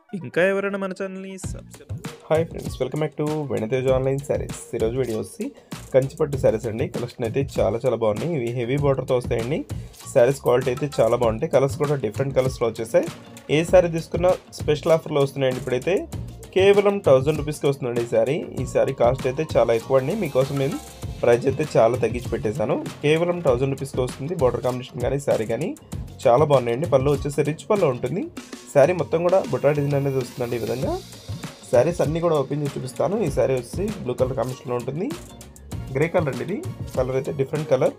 ఇంకా ఎవరైనా మన ఛానల్ని subscribe hi friends welcome back to Venatej online sarees ఈరోజు వీడియో వచ్చి కంచిపట్టు శారీస్ అండి కలెక్షన్ అయితే చాలా చాలా బాగున్నాయి ఇవి హెవీ బార్డర్తో వస్తాయండి శారీస్ క్వాలిటీ అయితే చాలా బాగుంటాయి కలర్స్ కూడా డిఫరెంట్ కలర్స్లో వచ్చేసాయి ఏ శారీ తీసుకున్నా స్పెషల్ ఆఫర్లో వస్తున్నాయండి ఇప్పుడైతే కేవలం థౌజండ్ రూపీస్కి వస్తుందండి ఈ శారీ ఈ శారీ కాస్ట్ అయితే చాలా ఎక్కువ అండి మీకోసం నేను ప్రైస్ అయితే చాలా తగ్గించి పెట్టేశాను కేవలం థౌజండ్ రూపీస్కి వస్తుంది బార్డర్ కాంబినేషన్ కానీ శారీ కానీ చాలా బాగున్నాయండి పళ్ళు వచ్చేసి రిచ్ పళ్ళు ఉంటుంది శారీ మొత్తం కూడా బుట్రా డిజైన్ అనేది వస్తుందండి ఈ విధంగా శారీస్ అన్నీ కూడా ఓపెన్ చేసి చూపిస్తాను ఈ శారీ వచ్చి బ్లూ కలర్ కాంబినేషన్లో ఉంటుంది గ్రే కలర్ అండి ఇది కలర్ అయితే డిఫరెంట్ కలర్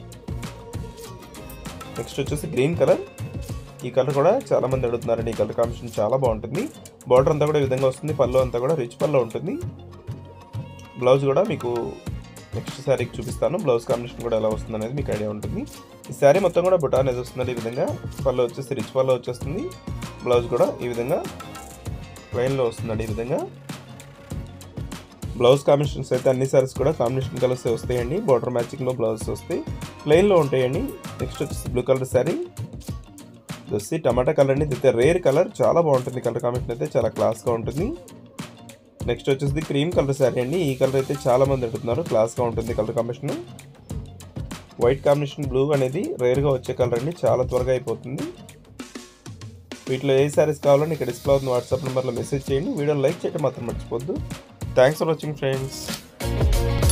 నెక్స్ట్ వచ్చేసి గ్రీన్ కలర్ ఈ కలర్ కూడా చాలా మంది అడుగుతున్నారండి ఈ కలర్ కాంబినేషన్ చాలా బాగుంటుంది బార్డర్ అంతా కూడా ఈ విధంగా వస్తుంది పళ్ళు అంతా కూడా రిచ్ పళ్ళు ఉంటుంది బ్లౌజ్ కూడా మీకు నెక్స్ట్ శారీకి చూపిస్తాను బ్లౌజ్ కాంబినేషన్ కూడా ఎలా వస్తుంది అనేది మీకు ఐడియా ఉంటుంది ఈ శారీ మొత్తం కూడా బుటా అనేది వస్తుంది ఈ విధంగా పళ్ళు వచ్చేసి రిచ్ పళ్ళు వచ్చేస్తుంది బ్లౌజ్ కూడా ఈ విధంగా ప్లెయిన్లో వస్తుందండి ఈ విధంగా బ్లౌజ్ కాంబినేషన్స్ అయితే అన్ని సారీస్ కూడా కాంబినేషన్ కలర్స్ వస్తాయండి బార్డర్ మ్యాచింగ్లో బ్లౌజెస్ వస్తాయి ప్లెయిన్లో ఉంటాయండి నెక్స్ట్ వచ్చేసి బ్లూ కలర్ శారీ ఇది వచ్చి టమాటా కలర్ అండి ఇది అయితే రేర్ కలర్ చాలా బాగుంటుంది కలర్ కాంబినేషన్ అయితే చాలా క్లాస్గా ఉంటుంది నెక్స్ట్ వచ్చేసి క్రీమ్ కలర్ శారీ అండి ఈ కలర్ అయితే చాలా మంది అడుగుతున్నారు క్లాస్గా ఉంటుంది colour combination white combination blue అనేది రేర్గా వచ్చే కలర్ అండి చాలా త్వరగా అయిపోతుంది వీటిలో ఏ శారీస్ కావాలని ఇక్కడ డిస్ప్లే అవుతుంది వాట్సాప్ నెంబర్లో మెసేజ్ చేయండి వీడియోని లైక్ చేయడం మాత్రం మర్చిపోద్దు థ్యాంక్స్ ఫర్ వాచింగ్ ఫ్రెండ్స్